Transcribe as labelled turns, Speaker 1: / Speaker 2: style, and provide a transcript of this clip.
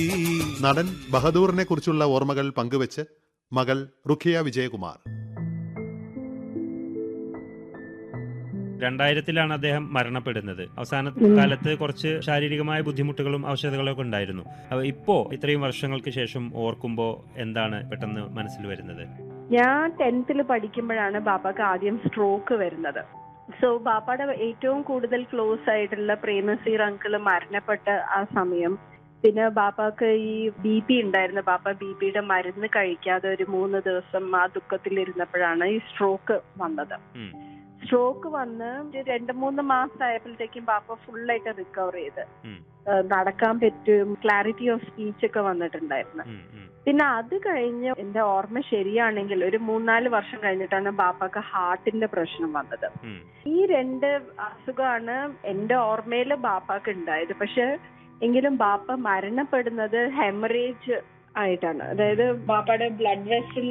Speaker 1: നടൻ ബഹദൂറിനെ കുറിച്ചുള്ള ഓർമ്മകൾ പങ്കുവച്ച് മകൾ റുഖിയ വിജയകുമാർ
Speaker 2: രണ്ടായിരത്തിലാണ് അദ്ദേഹം മരണപ്പെടുന്നത് അവസാന കാലത്ത് കുറച്ച് ശാരീരികമായ ബുദ്ധിമുട്ടുകളും ഔഷധങ്ങളൊക്കെ ഉണ്ടായിരുന്നു അപ്പൊ ഇപ്പോ ഇത്രയും വർഷങ്ങൾക്ക് ശേഷം ഓർക്കുമ്പോ എന്താണ് പെട്ടെന്ന് മനസ്സിൽ വരുന്നത്
Speaker 3: ഞാൻ ടെൻത്തിൽ പഠിക്കുമ്പോഴാണ് ബാപ്പാക്ക് ആദ്യം സ്ട്രോക്ക് വരുന്നത് സോ ബാപ്പയുടെ ഏറ്റവും കൂടുതൽ ക്ലോസ് ആയിട്ടുള്ള പ്രേമസീർ അങ്കിള് മരണപ്പെട്ട ആ സമയം പിന്നെ ബാപ്പാക്ക് ഈ ബി പി ഉണ്ടായിരുന്നു ബാപ്പ ബി പിയുടെ മരുന്ന് കഴിക്കാതെ ഒരു മൂന്ന് ദിവസം ആ ദുഃഖത്തിലിരുന്നപ്പോഴാണ് ഈ സ്ട്രോക്ക് വന്നത്
Speaker 2: ഉം.
Speaker 3: സ്ട്രോക്ക് വന്ന് ഒരു രണ്ട് മൂന്ന് മാസം ആയപ്പോഴത്തേക്കും ബാപ്പ ഫുള്ളായിട്ട് റിക്കവർ ചെയ്ത്
Speaker 2: ഉം.
Speaker 3: ഏഹ് നടക്കാൻ പറ്റും ക്ലാരിറ്റി ഓഫ് സ്പീച്ച് ഒക്കെ വന്നിട്ടുണ്ടായിരുന്നു
Speaker 2: ഉം, ഉം,
Speaker 3: പിന്നെ അത് കഴിഞ്ഞ് എന്റെ ഓർമ്മ ശരിയാണെങ്കിൽ ഒരു മൂന്നാല് വർഷം കഴിഞ്ഞിട്ടാണ് ബാപ്പാക്ക് ഹാർട്ടിന്റെ പ്രശ്നം വന്നത്
Speaker 2: ഉം.
Speaker 3: ഈ രണ്ട് അസുഖമാണ് എന്റെ ഓർമ്മയിൽ ബാപ്പാക്ക് ഉണ്ടായത് പക്ഷെ എങ്കിലും ബാപ്പ മരണപ്പെടുന്നത് ഹെമറേജ് ആയിട്ടാണ് അതായത് ബാപ്പയുടെ ബ്ലഡ് വെസൽ